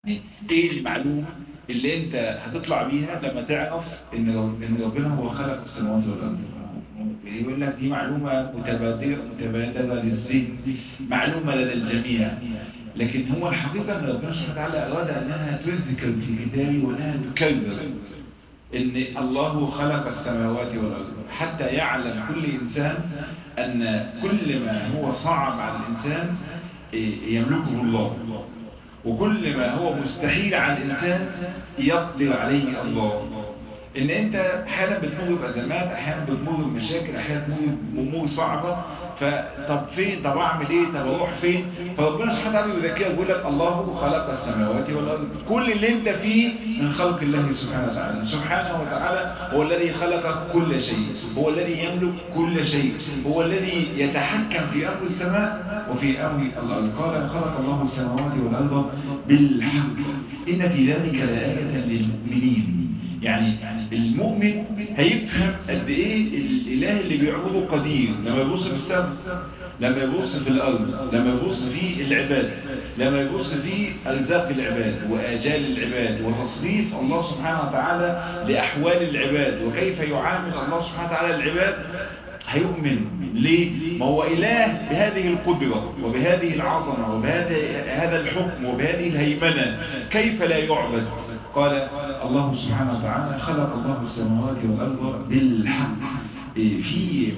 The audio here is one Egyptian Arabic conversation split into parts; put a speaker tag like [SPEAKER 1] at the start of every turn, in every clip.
[SPEAKER 1] ايه المعلومة اللي انت هتطلع بيها لما تعرف ان ان ربنا هو خلق السماوات والارض يقول لك دي معلومة متبادلة متبادلة للذهن معلومة لدى الجميع لكن هو الحقيقة ان ربنا سبحانه وتعالى اراد انها تذكر في كتابه وانها تكرر ان الله خلق السماوات والارض حتى يعلم كل انسان ان كل ما هو صعب على الانسان يملكه الله وكل ما هو مستحيل على الإنسان يقدر عليه الله ان انت احيانا بتمر بازمات احيانا بتمر بمشاكل احيانا بتمر بامور صعبه فطب فين طب اعمل ايه طب اروح فين فربنا سبحانه وتعالى يذكرك يقول لك الله خلق السماوات والارض كل اللي انت فيه من خلق الله سبحانه وتعالى سبحانه وتعالى هو الذي خلق كل شيء هو الذي يملك كل شيء هو الذي يتحكم في امر السماء وفي امر الارض قال خلق الله السماوات والارض بالحق ان في ذلك لايه للمؤمنين يعني المؤمن هيفهم قد ايه الاله اللي بيعبده قدير لما يبص في السماء لما يبص في الارض لما يبص في العباد لما يبص في ارزاق العباد واجال العباد وتصريف الله سبحانه وتعالى لاحوال العباد وكيف يعامل الله سبحانه وتعالى العباد هيؤمن ليه؟ ما هو إله بهذه القدرة وبهذه العظمة وبهذا الحكم وبهذه الهيمنة كيف لا يعبد قال الله سبحانه وتعالى خلق الله السماوات والأرض بالحق في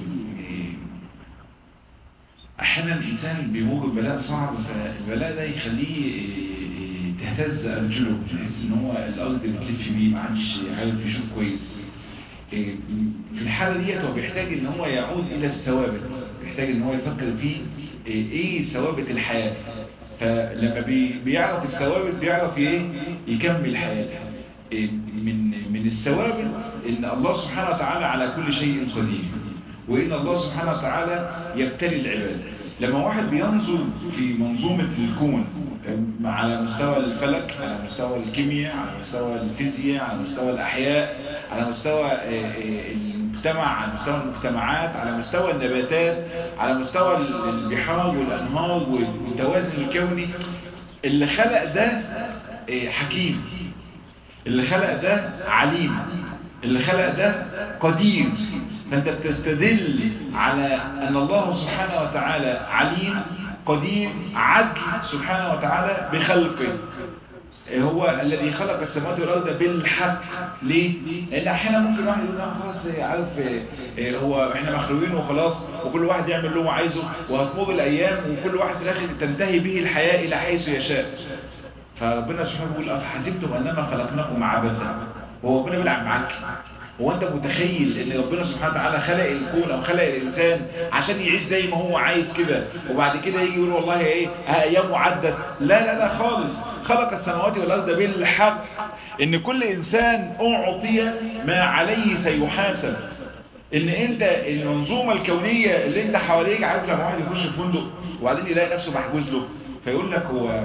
[SPEAKER 1] أحيانا الإنسان بيمر ببلاء صعب فالبلاء ده يخليه تهتز أرجله يحس إن هو الأرض بتلف بيه ما عادش عارف يشوف كويس في الحالة ديت هو بيحتاج ان هو يعود الى الثوابت بيحتاج ان هو يفكر في ايه ثوابت الحياة فلما بيعرف الثوابت بيعرف ايه يكمل حياته من من الثوابت ان الله سبحانه وتعالى على كل شيء قدير وان الله سبحانه وتعالى يبتلي العباد لما واحد بينظر في منظومة الكون على مستوى الفلك على مستوى الكيمياء على مستوى الفيزياء على مستوى الأحياء على مستوى المجتمع على مستوى المجتمعات على مستوى النباتات على مستوى البحار والأنهار والتوازن الكوني اللي خلق ده حكيم اللي خلق ده عليم اللي خلق ده قدير فانت بتستدل على ان الله سبحانه وتعالى عليم قدير عدل سبحانه وتعالى بخلقه هو الذي خلق السماوات والارض بالحق ليه لان احيانا ممكن واحد يقول لا خلاص عارف هو احنا مخلوقين وخلاص وكل واحد يعمل اللي هو عايزه وهتمر الايام وكل واحد في الاخر تنتهي به الحياه الى حيث يشاء فربنا سبحانه يقول افحسبتم انما خلقناكم عبثا هو ربنا بيلعب معاك هو انت متخيل ان ربنا سبحانه وتعالى خلق الكون او خلق الانسان عشان يعيش زي ما هو عايز كده وبعد كده يجي يقول والله ايه ايام عدت لا لا لا خالص خلق السماوات والارض بالحق ان كل انسان اعطي ما عليه سيحاسب ان انت المنظومه الكونيه اللي انت حواليك عارف لما واحد يخش في فندق وبعدين يلاقي نفسه محجوز له فيقول لك هو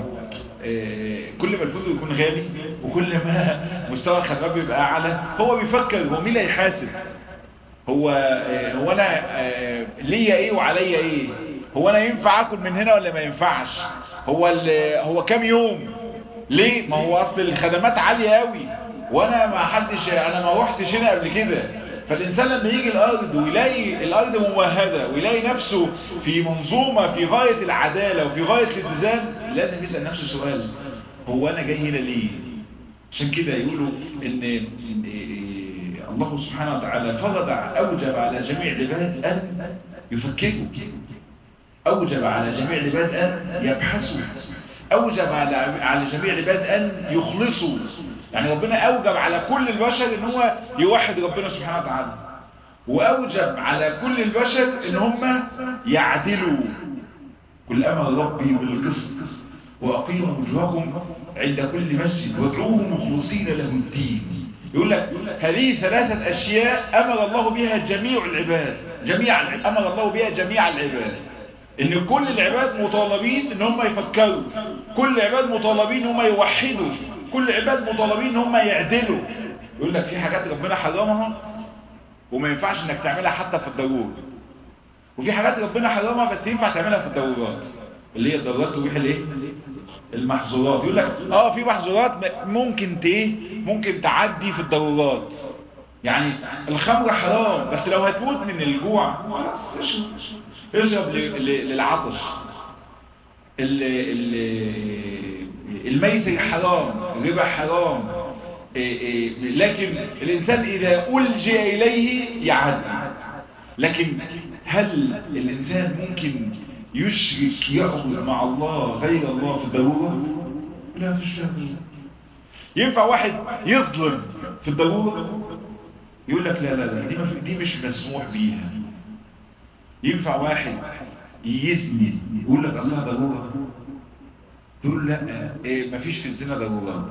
[SPEAKER 1] كل ما الفندق يكون غالي وكل ما مستوى الخدمات بيبقى اعلى هو بيفكر هو مين اللي هيحاسب هو هو انا ليا ايه وعليا ايه هو انا ينفع اكل من هنا ولا ما ينفعش هو هو كام يوم ليه ما هو اصل الخدمات عاليه قوي وانا ما حدش انا ما روحتش هنا قبل كده فالإنسان لما يجي الأرض ويلاقي الأرض ممهدة ويلاقي نفسه في منظومة في غاية العدالة وفي غاية الاتزان لازم يسأل نفسه سؤال هو أنا جاي هنا ليه عشان كده يقولوا إن الله سبحانه وتعالى فرض أوجب على جميع العباد أن يفكروا أوجب على جميع العباد أن يبحثوا أوجب على على جميع العباد أن يخلصوا يعني ربنا أوجب على كل البشر ان هو يوحد ربنا سبحانه وتعالى وأوجب على كل البشر ان هم يعدلوا كل أمر ربي بالقسط وأقيموا وجوهكم عند كل مسجد وادعوه مخلصين له الدين يقول لك هذه ثلاثة أشياء أمر الله بها جميع العباد جميع أمر الله بها جميع العباد ان كل العباد مطالبين ان هم يفكروا كل العباد مطالبين ان هم يوحدوا كل العباد مطالبين ان هم يعدلوا يقول لك في حاجات ربنا حرمها وما ينفعش انك تعملها حتى في الضرورة وفي حاجات ربنا حرمها بس ينفع تعملها في الضرورات اللي هي الضرورات تبيح الايه المحظورات يقول لك اه في محظورات ممكن ايه ممكن تعدي في الضرورات يعني الخمر حرام بس لو هتموت من الجوع خلاص اشرب اشرب للعطش الميسر حرام الربا حرام لكن الإنسان إذا ألجئ إليه يعدي لكن هل الإنسان ممكن يشرك يعبد مع الله غير الله في الضرورة لا في الشهر ينفع واحد يظلم في الضرورة يقول لك لا لا لا دي, دي مش مسموح بيها ينفع واحد يزني يقول لك اصلها ضروره تقول لا إيه مفيش في الزنا ضرورات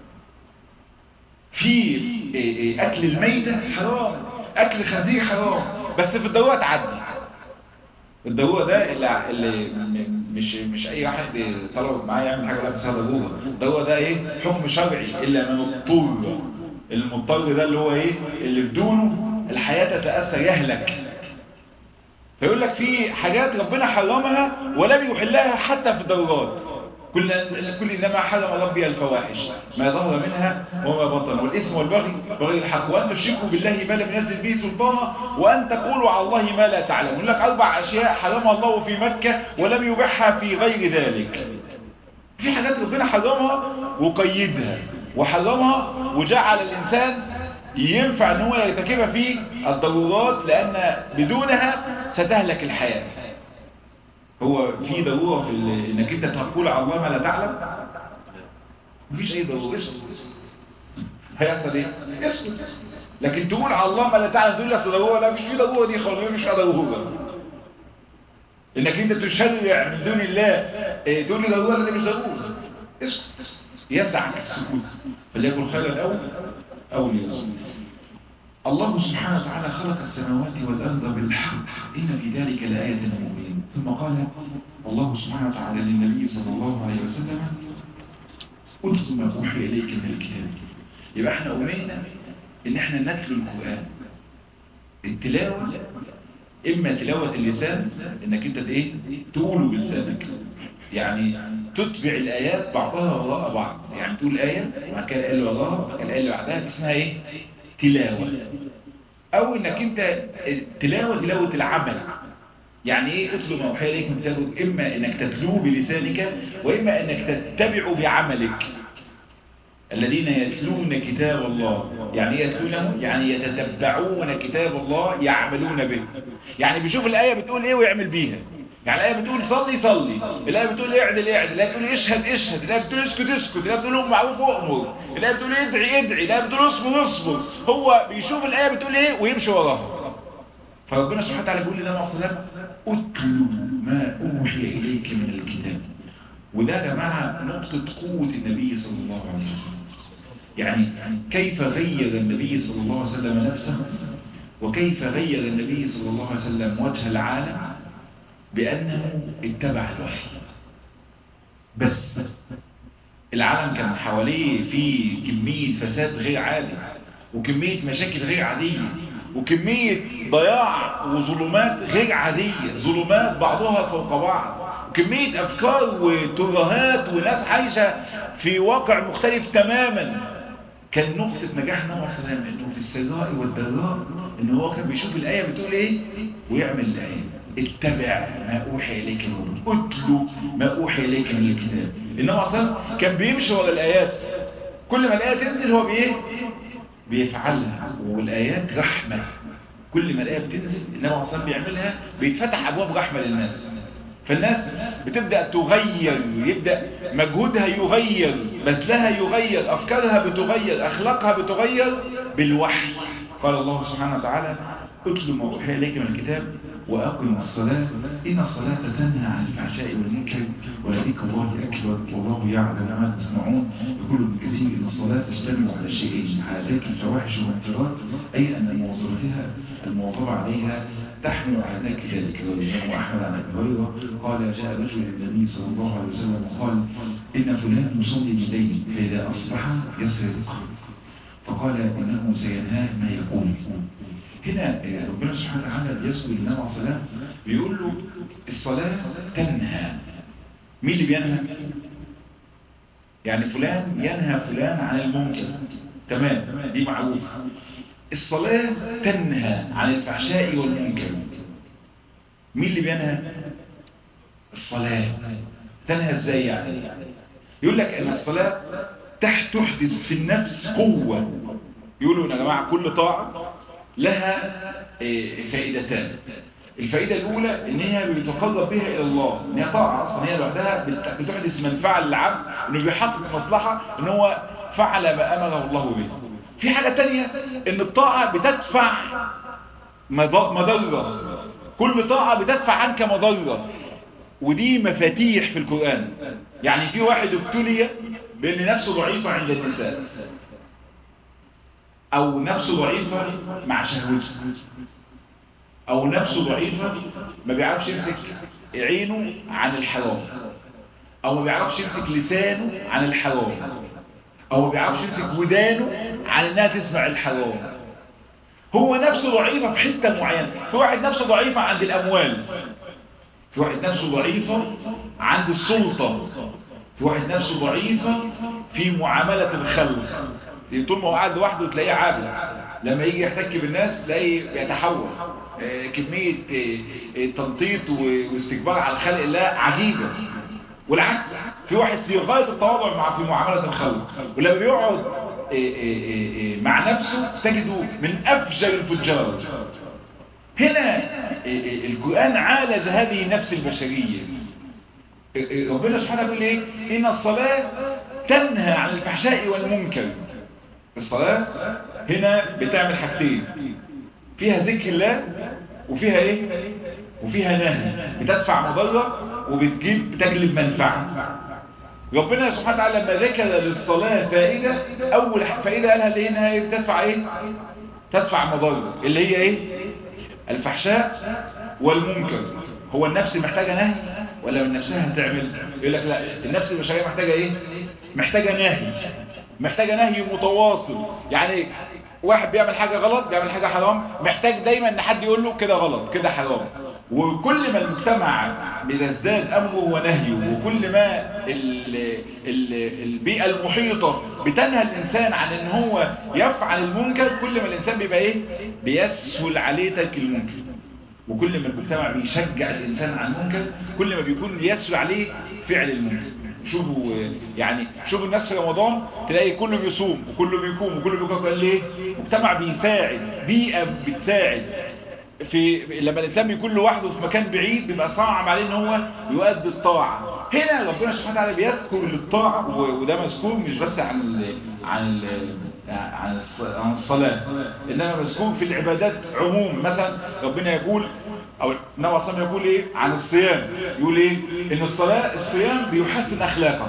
[SPEAKER 1] في إيه إيه اكل الميتة حرام اكل خنزير حرام بس في الضروره تعدي الضروره ده اللي, اللي مش مش اي واحد طلب معاه يعمل حاجه ولا بتسال ضروره الضروره ده ايه حكم شرعي الا من اضطر المضطر ده اللي هو ايه اللي بدونه الحياه تتاثر يهلك فيقول لك في حاجات ربنا حرمها ولم يحلها حتى في الضرورات كل كل انما حرم ربي الفواحش ما ظهر منها وما بطن والاثم والبغي بغي الحق وان تشركوا بالله ما لم ينزل به سلطانا وان تقولوا على الله ما لا تعلمون يقول لك اربع اشياء حرمها الله في مكه ولم يبيحها في غير ذلك في حاجات ربنا حرمها وقيدها وحرمها وجعل الانسان ينفع ان هو يرتكبها في الضرورات لان بدونها ستهلك الحياة هو في ضرورة في انك انت تقول على الله ما لا تعلم مفيش اي ضرورة اسكت هيحصل ايه اسكت لكن تقول على الله ما لا تعلم تقول لك ضرورة لا مش في ضرورة دي خالص مش في ضرورة انك انت تشرع من دون الله تقول لي ضرورة دي مش ضرورة اسكت يسعك السكوت فليكن خيرا او او ليصمت الله سبحانه وتعالى خلق السماوات والأرض بالحق إن في ذلك لآية للمؤمنين ثم قال الله سبحانه وتعالى للنبي صلى الله عليه وسلم اتل ما أوحي إليك من الكتاب يبقى احنا أمينا إن احنا نتلو القرآن التلاوة إما تلاوة اللسان إنك أنت إيه تقوله بلسانك يعني تتبع الآيات بعضها وراء بعض يعني تقول آية وبعد كده الآية اللي وراها وبعد كده الآية اللي بعدها اسمها إيه تلاوة او انك انت تلاوة تلاوة العمل يعني ايه اتلو ما اوحي اليك من كتاب اما انك تتلوه بلسانك واما انك تتبعه بعملك الذين يتلون كتاب الله يعني ايه يتلونه يعني يتتبعون كتاب الله يعملون به يعني بيشوف الايه بتقول ايه ويعمل بيها يعني الآية بتقول صلي صلي الآية بتقول اعدل اعدل الآية بتقول اشهد اشهد الآية بتقول اسكت اسكت الآية بتقول ام معروف وامر الآية بتقول ادعي ادعي الآية بتقول اصبر اصبر هو بيشوف الآية بتقول ايه ويمشي وراها فربنا سبحانه وتعالى بيقول لنا وسلم اتلو ما اوحي اليك من الكتاب وده يا جماعه نقطه قوه النبي صلى الله عليه وسلم يعني كيف غير النبي صلى الله عليه وسلم نفسه وكيف غير النبي صلى الله عليه وسلم وجه العالم بأنه اتبع الوحي بس العالم كان حواليه في كمية فساد غير عادي وكمية مشاكل غير عادية وكمية ضياع وظلمات غير عادية ظلمات بعضها فوق بعض وكمية أفكار وترهات وناس عايشة في واقع مختلف تماما كان نقطة نجاح النبي صلى الله عليه وسلم انه في السراء والضراء ان هو كان بيشوف الآية بتقول ايه ويعمل الآية اتبع ما اوحي اليك من اتلو ما اوحي اليك من الكتاب انما اصلا كان بيمشي ورا الايات كل ما الايه تنزل هو بايه بيفعلها والايات رحمه كل ما الايه بتنزل انما اصلا بيعملها بيتفتح ابواب رحمه للناس فالناس بتبدا تغير يبدا مجهودها يغير بذلها يغير افكارها بتغير اخلاقها بتغير بالوحي قال الله سبحانه وتعالى اتل ما اوحي اليك من الكتاب وأقم الصلاة إن الصلاة تنهى عن الفحشاء والمنكر ولذكر الله أكبر والله يعلم ما تصنعون يقول ابن كثير إن الصلاة تجتمع على شيئين على ذلك الفواحش والمنكرات أي أن مواظبتها المواظبة عليها تحمل على ذلك ذلك والإمام أحمد عن أبي هريرة قال جاء رجل للنبي صلى الله عليه وسلم وقال إن فلان يصلي بالليل فإذا أصبح يسرق فقال إنه سينهاه ما يقول هنا ربنا سبحانه وتعالى يذكر النبي عليه الصلاه بيقول له الصلاه تنهى مين اللي بينهى يعني فلان ينهى فلان عن المنكر تمام دي معروفة الصلاة تنهى عن الفحشاء والمنكر مين اللي بينهى الصلاة تنهى ازاي يعني يقول لك ان الصلاة تحت تحدث في النفس قوة يقولوا يا جماعة كل طاعة لها فائدتان الفائدة الأولى إن هي بيتقرب بها إلى الله إن هي طاعة أصلا هي لوحدها بتحدث منفعة للعبد إنه بيحقق مصلحة إن هو فعل ما أمره الله به في حاجة تانية إن الطاعة بتدفع مضرة كل طاعة بتدفع عنك مضرة ودي مفاتيح في القرآن يعني في واحد ابتلي بأن نفسه ضعيفة عند النساء أو نفسه ضعيفة مع شهوته أو نفسه ضعيفة ما بيعرفش يمسك عينه عن الحرام أو ما بيعرفش يمسك لسانه عن الحرام أو ما بيعرفش يمسك ودانه عن إنها تسمع الحرام هو نفسه ضعيفة في حتة معينة في واحد نفسه ضعيفة عند الأموال في واحد نفسه ضعيفة عند السلطة في واحد نفسه ضعيفة في معاملة الخلق طول ما هو قاعد لوحده تلاقيه عابد لما يجي يحتك بالناس تلاقيه بيتحول كمية تنطيط واستكبار على الخلق الله عجيبة والعكس في واحد في غاية التواضع مع في معاملة الخلق ولما بيقعد مع نفسه تجده من أفجر الفجار هنا القرآن عالج هذه النفس البشرية ربنا سبحانه يقول ايه إن الصلاة تنهى عن الفحشاء والمنكر الصلاة هنا بتعمل حاجتين فيها ذكر الله وفيها ايه وفيها نهي بتدفع مضرة وبتجيب بتجلب منفعة ربنا سبحانه وتعالى لما ذكر للصلاة فائدة أول فائدة قالها اللي هنا بتدفع ايه تدفع مضرة اللي هي ايه الفحشاء والمنكر هو النفس محتاجة نهي ولا من نفسها هتعمل يقول لك لا النفس البشرية محتاجة ايه محتاجة نهي محتاجة نهي متواصل يعني واحد بيعمل حاجة غلط بيعمل حاجة حرام محتاج دايما ان حد يقول له كده غلط كده حرام وكل ما المجتمع بيزداد امره ونهيه وكل ما ال ال البيئة المحيطة بتنهى الانسان عن ان هو يفعل المنكر كل ما الانسان بيبقى ايه بيسهل عليه ترك المنكر وكل ما المجتمع بيشجع الانسان عن المنكر كل ما بيكون يسهل عليه فعل المنكر شوفوا يعني شوفوا الناس في رمضان تلاقي كله بيصوم وكله بيقوم وكله بيقوم قال ليه مجتمع بيساعد بيئة بتساعد في لما الانسان بيكون لوحده في مكان بعيد بيبقى صعب عليه ان هو يؤدي الطاعه هنا ربنا سبحانه وتعالى بيذكر للطاعه وده مذكور مش بس عن ال عن ال عن عن الصلاه انما مذكور في العبادات عموم مثلا ربنا يقول او النبي صلى الله يقول ايه عن الصيام يقول ايه ان الصلاه الصيام بيحسن اخلاقه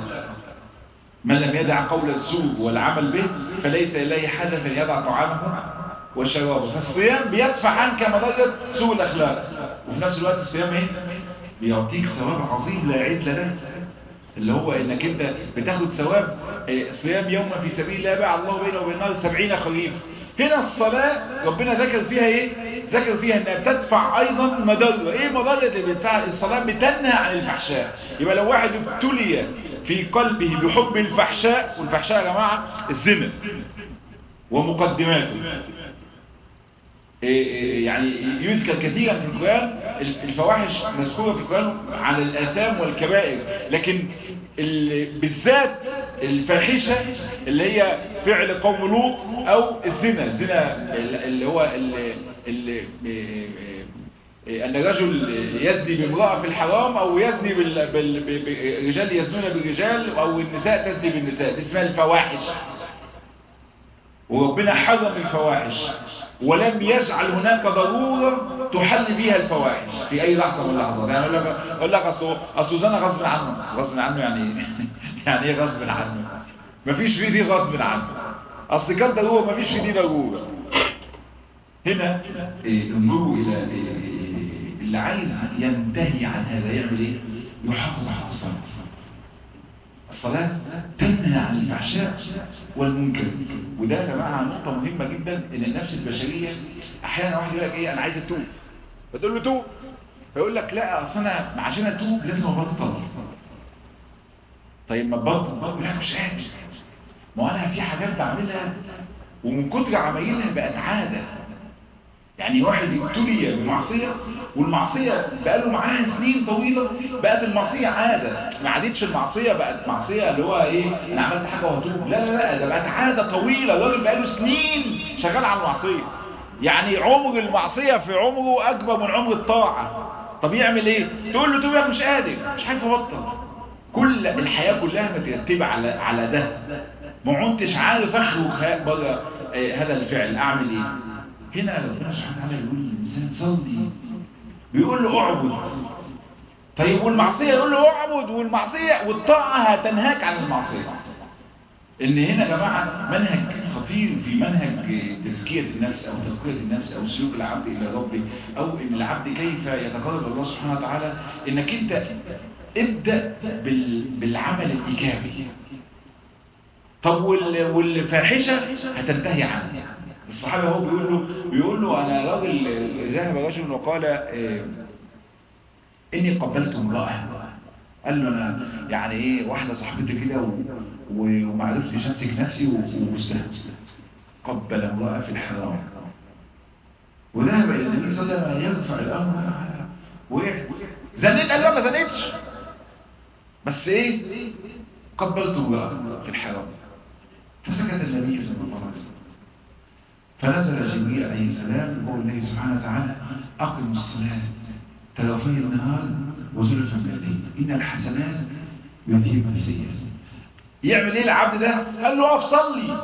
[SPEAKER 1] من لم يدع قول السوء والعمل به فليس اليه حاجه فليدع طعامه وشرابه فالصيام بيدفع عنك مضرة سوء الأخلاق وفي نفس الوقت الصيام ايه بيعطيك ثواب عظيم لا عد له اللي هو انك انت بتاخد ثواب صيام يوما في سبيل الله باع الله بينه وبين النار سبعين خريف هنا الصلاة ربنا ذكر فيها ايه ذكر فيها انها بتدفع ايضا مضرة ايه مضرة اللي بتدفع الصلاة بتنهى عن الفحشاء يبقى لو واحد ابتلي في قلبه بحب الفحشاء والفحشاء يا جماعة الزنا ومقدماته يعني يذكر كثيرا في القرآن الفواحش مذكورة في القرآن على الآثام والكبائر لكن بالذات الفاحشة اللي هي فعل قوم لوط أو الزنا الزنا اللي هو اللي أن الرجل يزني بامرأة في الحرام أو يزني بالرجال يزنون بالرجال أو النساء تزني بالنساء اسمها الفواحش وربنا حرم الفواحش ولم يجعل هناك ضرورة تحل بها الفواحش في أي لحظة من اللحظات يعني أقول لك أقول لك أصل أصل زنا غصب عنه غصب عنه يعني يعني إيه غصب عنه مفيش في دي غصب عنه أصل كان ضرورة مفيش في دي ضرورة هنا انظروا إلى اللي عايز ينتهي عن هذا يعمل إيه؟ يحافظ على الصلاة الصلاة تنهى عن الفحشاء والمنكر وده يا جماعة نقطة مهمة جدا ان النفس البشرية احيانا واحد يقول لك ايه انا عايز اتوب فتقول له توب فيقول لك لا اصل انا عشان اتوب لازم ابطل طيب ما تبطل بطل لا مش قادر ما انا في حاجات بعملها ومن كتر عمايلها بقت عاده يعني واحد ابتلي بمعصية والمعصية بقاله معاها سنين طويلة بقت المعصية عادة ما عادتش المعصية بقت معصية اللي هو ايه انا عملت حاجة وهتوب لا لا لا ده بقت عادة طويلة الراجل بقاله سنين شغال على المعصية يعني عمر المعصية في عمره اكبر من عمر الطاعة طب يعمل ايه تقول له تقول لك مش قادر مش عارف ابطل كل الحياة كلها مترتبة على على ده ما عدتش عارف اخرج بره هذا الفعل اعمل ايه هنا ربنا سبحانه وتعالى يقول للإنسان صلي بيقول له اعبد طيب والمعصية يقول له اعبد والمعصية والطاعة هتنهاك عن المعصية ان هنا يا جماعة منهج خطير في منهج تزكية النفس او تزكية النفس او سلوك العبد الى ربه او ان العبد كيف يتقرب الله سبحانه وتعالى انك انت ابدأ بالعمل الايجابي طب والفاحشة هتنتهي عنها الصحابي هو بيقول له بيقول له انا راجل ذهب رجل وقال إيه اني قبلت امراه قال له انا يعني ايه واحده صاحبتي كده وما عرفتش امسك نفسي وبستها قبل امراه في الحرام وذهب الى النبي صلى الله عليه وسلم يرفع الامر وقعت زنيت قال له ما زنيتش بس ايه قبلت امراه في الحرام فسكت النبي صلى الله عليه وسلم فنزل جبريل عليه السلام يقول الله سبحانه وتعالى أقم الصلاة طرفي النهار وزلفا من الليل إن الحسنات يذهبن السيئات يعمل ايه العبد ده قال له اقف صلي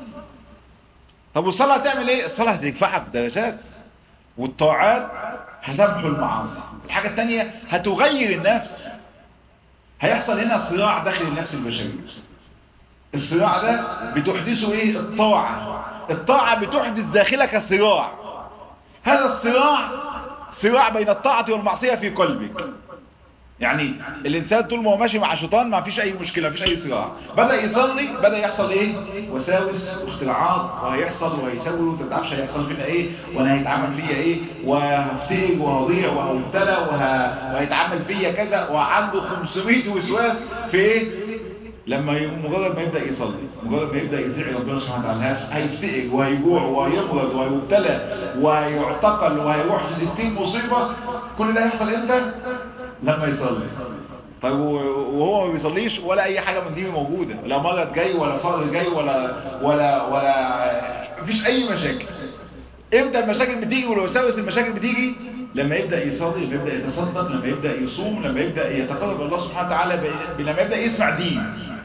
[SPEAKER 1] طب والصلاه هتعمل ايه الصلاه هتدفعك درجات والطاعات هتمحو المعاصي الحاجه الثانيه هتغير النفس هيحصل هنا صراع داخل النفس البشريه الصراع ده بتحدثه ايه الطاعه الطاعة بتحدث داخلك صراع هذا الصراع صراع بين الطاعة والمعصية في قلبك يعني الإنسان طول ما هو ماشي مع شيطان ما فيش أي مشكلة ما فيش أي صراع بدأ يصلي بدأ يحصل إيه وساوس واختراعات وهيحصل وهيسوي وانت تعرفش هيحصل فينا إيه وأنا هيتعمل فيا إيه وهفترج وهضيع وهبتلى وه... وهيتعمل فيا كذا وعنده 500 وسواس في إيه لما مجرد ما يبدأ يصلي مجرد ما يبدأ يطيع ربنا سبحانه وتعالى هيسئل وهيجوع وهيمرض وهيبتلى وهيعتقل وهيروح في 60 مصيبة كل ده هيحصل امتى؟ لما يصلي طيب وهو ما بيصليش ولا اي حاجة من دي موجودة لا مرض جاي ولا فقر جاي ولا ولا ولا مفيش اي مشاكل امتى المشاكل بتيجي والوساوس المشاكل بتيجي لما يبدأ يصلي لما يبدأ يتصدق لما يبدأ يصوم لما يبدأ يتقرب الله سبحانه وتعالى لما يبدأ يسمع دين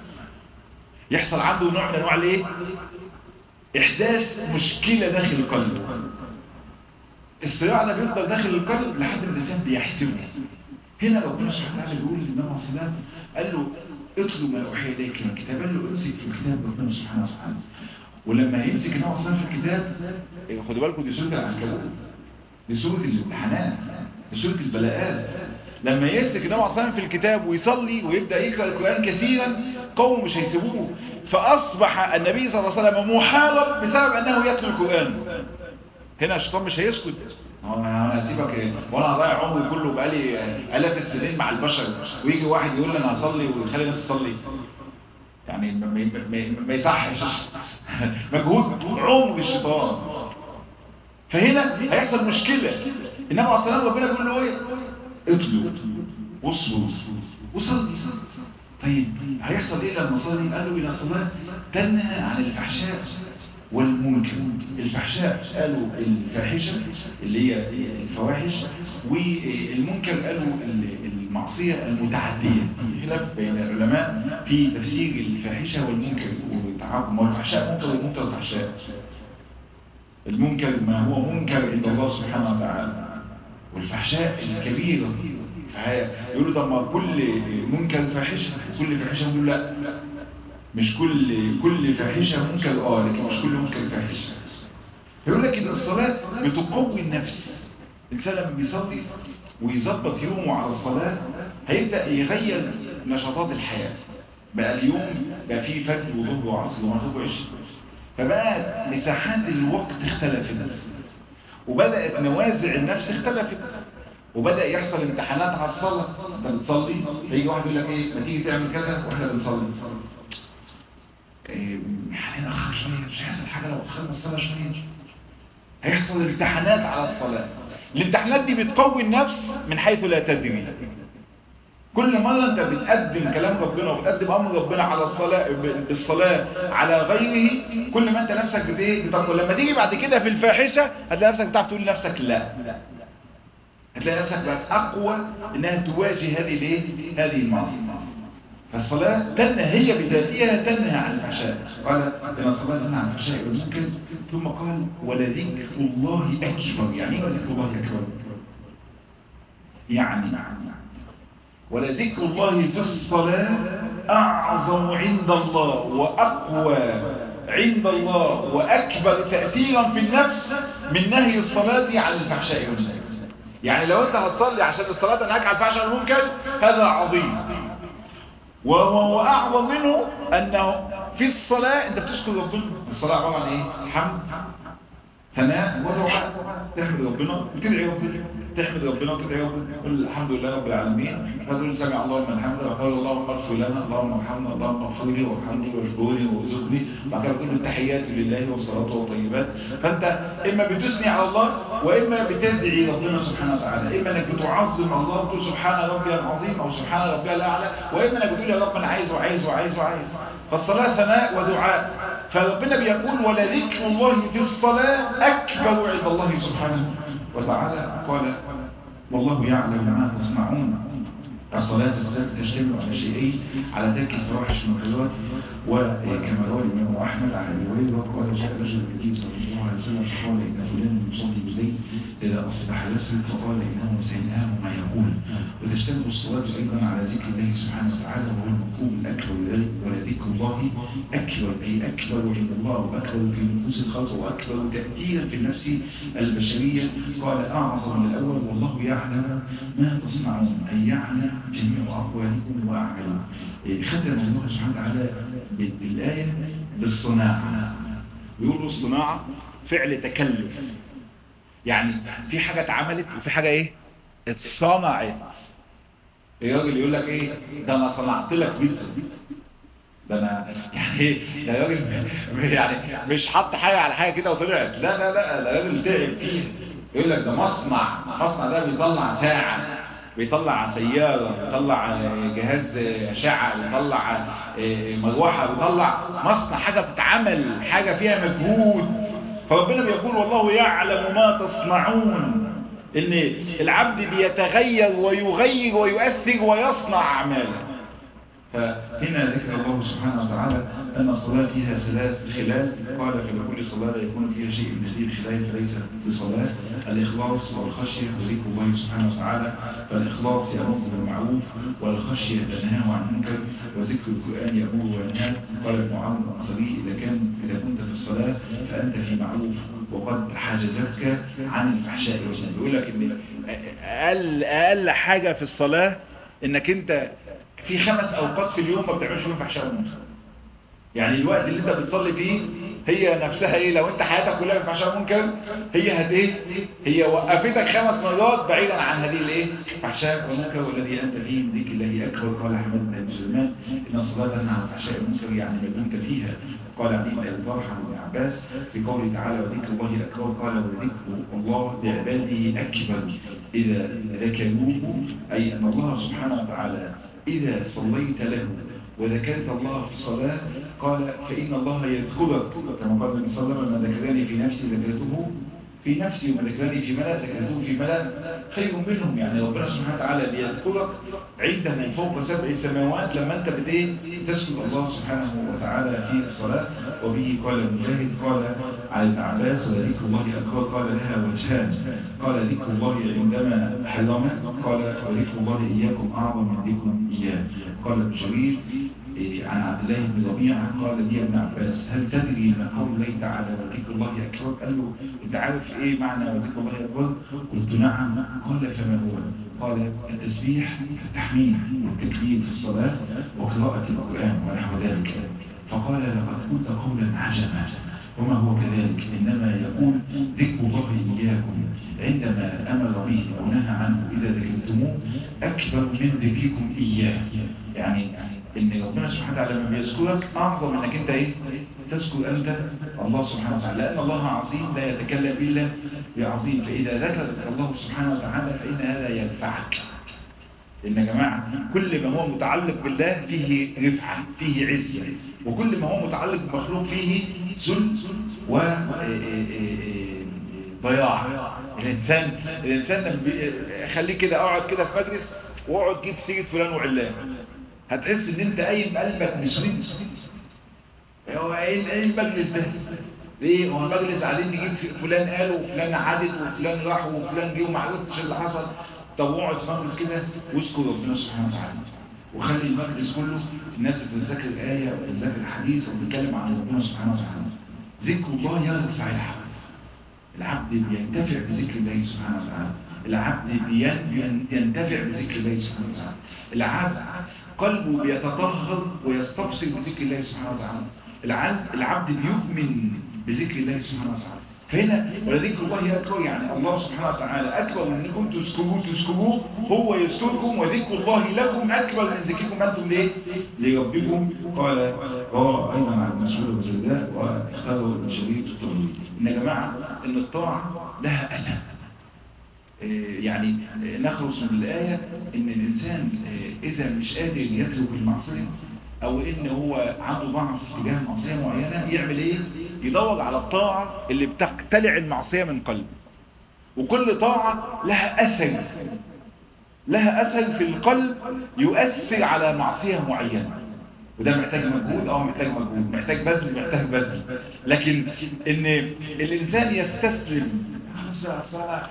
[SPEAKER 1] يحصل عنده نوع من انواع الايه احداث مشكلة داخل القلب الصراع ده بيفضل داخل القلب لحد ما الانسان بيحسبه هنا ربنا سبحانه وتعالى بيقول للنبي عليه الصلاه قال له اطلب ما اوحي اليك من الكتاب قال له امسك في الكتاب ربنا سبحانه وتعالى ولما هيمسك النبي عليه الصلاه في الكتاب خدوا بالكم دي سوره العنكبوت دي سوره الامتحانات دي سوره البلاءات لما يمسك النبي عليه الصلاه في الكتاب ويصلي ويبدا يقرا القران كثيرا قوم مش هيسيبوه فاصبح النبي صلى الله عليه وسلم محارب بسبب انه يتلو القران هنا الشيطان مش هيسكت انا هسيبك ايه وانا هضيع عمري كله بقالي الاف السنين مع البشر ويجي واحد يقول لي انا هصلي ويخلي الناس تصلي يعني ما, ما, ما, ما يصحش مجهود عمر الشيطان فهنا هيحصل مشكله انما اصلا ربنا بيقول له ايه اطلب واصبر وصلي طيب هيحصل ايه لما صلي قالوا الى الصلاه تنهى عن الفحشاء والمنكر الفحشاء قالوا الفاحشة اللي هي الفواحش والمنكر قالوا المعصية المتعدية خلاف بين العلماء في تفسير الفاحشة والمنكر والتعاقم والفحشاء منكر والمنكر فحشاء المنكر ما هو منكر عند الله سبحانه وتعالى والفحشاء الكبيرة يقولوا طب ما كل منكر فاحشة كل فاحشة يقول لا مش كل كل فاحشة منكر اه لكن مش كل منكر فاحشة يقول لك ان الصلاة بتقوي النفس الانسان لما بيصلي ويظبط يومه على الصلاة هيبدأ يغير نشاطات الحياة بقى اليوم بقى فيه فجر وظهر وعصر ومغرب وعشاء فبقى مساحات الوقت اختلفت وبدأت نوازع النفس اختلفت وبدأ يحصل امتحانات على الصلاة انت بتصلي فيجي واحد يقول لك ايه ما تيجي تعمل كذا واحنا بنصلي إيه يعني نأخر شوية مش هيحصل حاجة لو أخرنا الصلاة شوية هيحصل امتحانات على الصلاة الامتحانات دي بتقوي النفس من حيث لا تدري كل مرة انت بتقدم كلام ربنا وبتقدم امر ربنا على الصلاة بالصلاة على غيره كل ما انت نفسك بت بتقول لما تيجي بعد كده في الفاحشة هتلاقي نفسك بتعرف تقول لنفسك لا هتلاقي نفسك بقت اقوى انها تواجه هذه الايه هذه المعصية فالصلاة تنهى هي بذاتها تنهى عن الفحشاء قال ان الصلاة تنهى عن الفحشاء والمنكر ثم قال ولذكر الله اكبر يعني ايه ولذكر الله اكبر يعني ولذكر الله في الصلاة أعظم عند الله وأقوى عند الله وأكبر تأثيرا في النفس من نهي الصلاة عن الفحشاء والمنكر يعني لو أنت هتصلي عشان الصلاة تنهاك عن الفحشاء والمنكر هذا عظيم وهو أعظم منه أنه في الصلاة أنت بتشكر ربنا الصلاة عبارة عن إيه؟ حمد ثناء ودعاء تحمد ربنا وتدعي ربنا تحمد ربنا وتدعي ربنا تقول الحمد لله رب العالمين فتقول سمع الله لمن حمده وقال اللهم اغفر لنا اللهم ارحمنا اللهم اغفر لي وارحمني واشكرني وارزقني بعد كده بتقول التحيات لله والصلاه والطيبات فانت اما بتثني على الله واما بتدعي ربنا سبحانه وتعالى اما انك بتعظم الله وتقول سبحان ربي العظيم او سبحان ربي الاعلى واما انك بتقول يا رب انا عايز وعايز وعايز وعايز فالصلاه ثناء ودعاء فربنا بيقول ولذكر الله في الصلاه اكبر عند الله سبحانه وتعالى قال والله يعلم ما تصنعون الصلاة تشتمل على شيئين على ترك الفواحش والمنكرات وكما روى الإمام أحمد عن أبي هريرة قال جاء رجل النبي صلى الله عليه وسلم فقال إن فلان يصلي بالليل إذا أصبح يسرد فقال إنه سينام ما يقول وتشتمل الصلاة أيضا على ذكر الله سبحانه وتعالى وهو المطلوب الأكبر ولذكر الله أكبر أي أكبر عند الله وأكبر في نفوس الخلق وأكبر تأثيرا في النفس البشرية قال أعظم من الأول والله يعلم ما تصنعون أي يعلم جميع أقوالكم وأعمالكم ختم الله سبحانه وتعالى بالآية بالصناعة بيقولوا الصناعة فعل تكلف يعني في حاجة اتعملت وفي حاجة ايه اتصنعت الراجل يقول لك ايه ده انا صنعت لك بيتزا ده انا يعني ايه ده راجل يعني مش حط حاجة على حاجة كده وطلعت لا لا لا ده راجل تعب فيها يقول لك ده مصنع مصنع ده بيطلع ساعة بيطلع سيارة بيطلع جهاز أشعة بيطلع مروحة بيطلع مصنع حاجة بتتعمل حاجة فيها مجهود فربنا بيقول والله يعلم ما تصنعون ان العبد بيتغير ويغير ويؤثر ويصنع أعماله فهنا ذكر الله سبحانه وتعالى أن الصلاة فيها ثلاث خلال قال فلكل صلاة يكون فيها شيء من هذه الخلال فليست بصلاة الإخلاص والخشية وذكر الله سبحانه وتعالى فالإخلاص يأمر بالمعروف والخشية تنهاه عن المنكر وذكر القرآن يأمر وينهى قال ابن عمرو الأنصاري إذا كان إذا كنت في الصلاة فأنت في معروف وقد حاجزتك عن الفحشاء والجنة بيقول لك إن أقل أقل حاجة في الصلاة إنك أنت في خمس اوقات في اليوم ما بتعملش فيهم فحشاء ومنكر يعني الوقت اللي انت بتصلي فيه هي نفسها ايه لو انت حياتك كلها في فحشاء ومنكر هي هت ايه هي وقفتك خمس مرات بعيدا عن هذه الايه فحشاء والمنكر والذي انت فيه من ذكر الله اكبر قال احمد بن سليمان ان الصلاه تنهى عن الفحشاء والمنكر يعني ما دمت فيها قال علي بن ابي طلحه بن عباس في قوله تعالى وذكر الله اكبر قال وذكر الله بعباده اكبر اذا ذكروه اي ان الله سبحانه وتعالى إذا صليت له وذكرت الله في الصلاة قال فإن الله يذكرك كما قال النبي صلى الله عليه وسلم من ذكرني في نفسي ذكرته في نفسي ومن ذكرني في ملأ ذكرته في ملأ خير منهم يعني ربنا سبحانه وتعالى بيذكرك عنده فوق سبع سماوات لما انت بديه تذكر الله سبحانه وتعالى في الصلاة وبه قال المجاهد قال على ابن عباس وذكر الله أكبر قال لها وجهان قال ذكر الله عندما حرم قال وذكر الله إياكم أعظم من ذكركم إياه قال ابن جرير عن عبد الله بن ربيعة قال لي ابن عباس هل تدري ما قول الله تعالى وذكر الله أكبر قال له انت عارف ايه معنى وذكر الله أكبر قلت نعم قال فما هو قال التسبيح التحميد والتكبير في الصلاة وقراءة القرآن ونحو ذلك فقال لقد قلت قولا عجبا وما هو كذلك إنما يقول ذكر الله إياكم عندما أمر به أو نهى عنه إذا أكبر من ذكركم إياه يعني إن ربنا سبحانه وتعالى لما بيذكرك أعظم إنك أنت إيه تذكر أنت الله سبحانه وتعالى لأن الله عظيم لا يتكلم إلا بعظيم فإذا ذكرك الله سبحانه وتعالى فإن هذا ينفعك إن يا جماعة كل ما هو متعلق بالله فيه رفعة فيه عزة وكل ما هو متعلق بمخلوق فيه ذل و ضياع الإنسان الإنسان لما خليه كده اقعد كده في مجلس واقعد جيب سيرة فلان وعلان هتحس ان انت قايم قلبك مسود هو ايه المجلس ده ليه هو المجلس قاعدين تجيب فلان قال وفلان عدد وفلان راح وفلان جه وما عرفتش اللي حصل طب اقعد في مجلس كده واذكر ربنا سبحانه وتعالى وخلي المجلس كله الناس بتذاكر آية وبتذاكر حديث وبتتكلم عن ربنا سبحانه وتعالى ذكر الله يرفع العبد العبد بينتفع بذكر الله سبحانه وتعالى العبد ينتفع بذكر الله سبحانه وتعالى العبد قلبه بيتطهر ويستبصر بذكر الله سبحانه وتعالى العبد بيؤمن بذكر الله سبحانه وتعالى فهنا ولذكر الله أكبر يعني الله سبحانه وتعالى أكبر من أنكم تذكروه تذكروه هو يذكركم وذكر الله لكم أكبر من ذكركم أنتم ليه؟ لربكم قال رواه أيضا عن مسؤول والزرداء واختاروا ابن شريف الطبري إن يا جماعة إن الطاعة لها أثر يعني نخلص من الآية إن الإنسان إذا مش قادر يترك المعصية او ان هو عنده ضعف تجاه معصية معينة يعمل ايه يدور على الطاعة اللي بتقتلع المعصية من قلبه وكل طاعة لها اثر لها اثر في القلب يؤثر على معصية معينة وده محتاج مجهود اه محتاج مجهود محتاج بذل محتاج بذل لكن ان الانسان يستسلم خلاص انا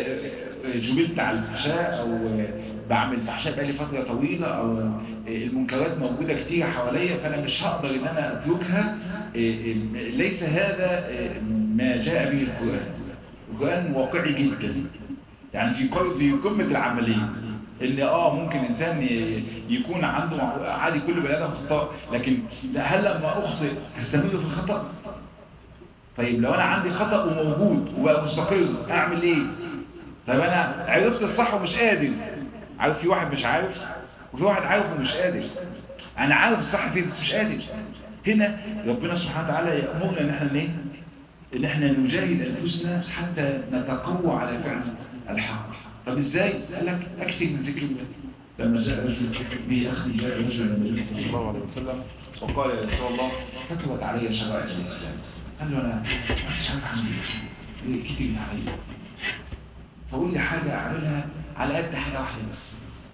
[SPEAKER 1] جبلت على الفحشاء او بعمل فحشاء بقالي فتره طويله او المنكرات موجوده كتير حواليا فانا مش هقدر ان انا اتركها ليس هذا ما جاء به القران القران واقعي جدا يعني في في قمه العمليه ان اه ممكن انسان يكون عنده عادي كل بني ادم خطا لكن هل لما اخطئ هستمر في الخطا طيب لو انا عندي خطأ وموجود وبقى مستقر اعمل ايه طيب انا عرفت الصح ومش قادر عارف في واحد مش عارف وفي واحد عارف ومش قادر انا عارف الصح فين بس مش قادر هنا ربنا سبحانه وتعالى يأمرنا ان احنا ايه ان احنا نجاهد انفسنا حتى نتقوى على فعل الحق طب ازاي قال لك اكتب من ذكر الله لما جاء رجل به اخي جاء رجل النبي صلى الله عليه وسلم وقال يا رسول الله كتبت علي شرائع الاسلام قال له انا مش عارف اعمل ايه كتير عليا فقول لي حاجه اعملها على قد حاجه واحده بس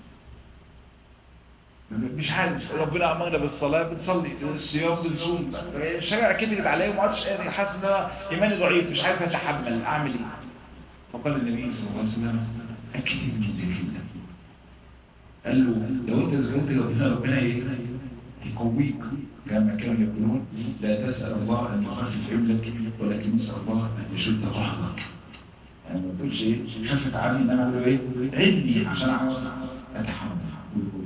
[SPEAKER 1] مش عارف ربنا امرنا بالصلاه بنصلي الصيام بنصوم الشريعه كتبت عليا وما عادش قادر حاسس ان انا ايماني ضعيف مش عارف اتحمل اعمل ايه فقال النبي صلى الله عليه وسلم اكثر من ذكر الله قال له لو انت ذكرت ربنا ربنا ايه يقويك كما كانوا يقولون لا تسأل الله أن يخفف عملك ولكن اسأل الله أن يشد ظهرك يعني ما تقولش ايه خفف عني ان انا اقول ايه علمي عشان اعرف اتحمل